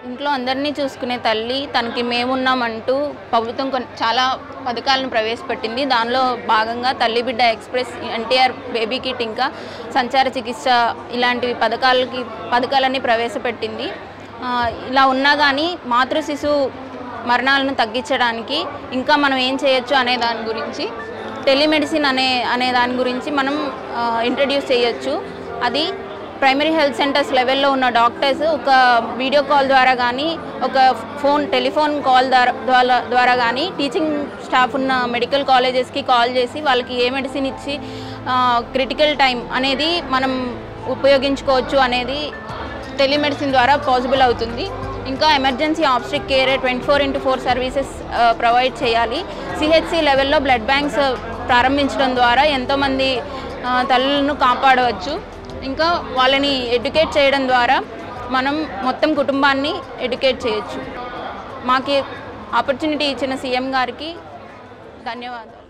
ఇంట్లో అందరినీ చూసుకునే తల్లి తనకి మేమున్నామంటూ ప్రభుత్వం కొన్ని చాలా పథకాలను ప్రవేశపెట్టింది దానిలో భాగంగా తల్లి బిడ్డ ఎక్స్ప్రెస్ ఎన్టీఆర్ బేబీ కిట్ ఇంకా సంచార చికిత్స ఇలాంటి పథకాలకి పథకాలన్నీ ప్రవేశపెట్టింది ఆ, ఇలా ఉన్నా కానీ మాతృ శిశువు మరణాలను తగ్గించడానికి ఇంకా మనం ఏం చేయొచ్చు అనే దాని గురించి టెలిమెడిసిన్ అనే అనే దాని గురించి మనం ఇంట్రడ్యూస్ చేయొచ్చు అది ప్రైమరీ హెల్త్ సెంటర్స్ లెవెల్లో ఉన్న డాక్టర్స్ ఒక వీడియో కాల్ ద్వారా కానీ ఒక ఫోన్ టెలిఫోన్ కాల్ ద్వారా ద్వారా ద్వారా కానీ టీచింగ్ స్టాఫ్ ఉన్న మెడికల్ కాలేజెస్కి కాల్ చేసి వాళ్ళకి ఏ మెడిసిన్ ఇచ్చి క్రిటికల్ టైం అనేది మనం ఉపయోగించుకోవచ్చు అనేది టెలిమెడిసిన్ ద్వారా పాసిబుల్ అవుతుంది ఇంకా emergency obstetric care twenty four into four services provide చేయాలి సిహెచ్సి లెవెల్లో బ్లడ్ బ్యాంక్స్ ప్రారంభించడం ద్వారా ఎంతోమంది ఆ, తల్లులను కాపాడవచ్చు ఇంకా వాళ్ళని ఎడ్యుకేట్ చేయడం ద్వారా మనం మొత్తం కుటుంబాన్ని ఎడ్యుకేట్ చేయొచ్చు మాకు ఆపర్చునిటీ ఇచ్చిన సీఎం గారికి ధన్యవాదాలు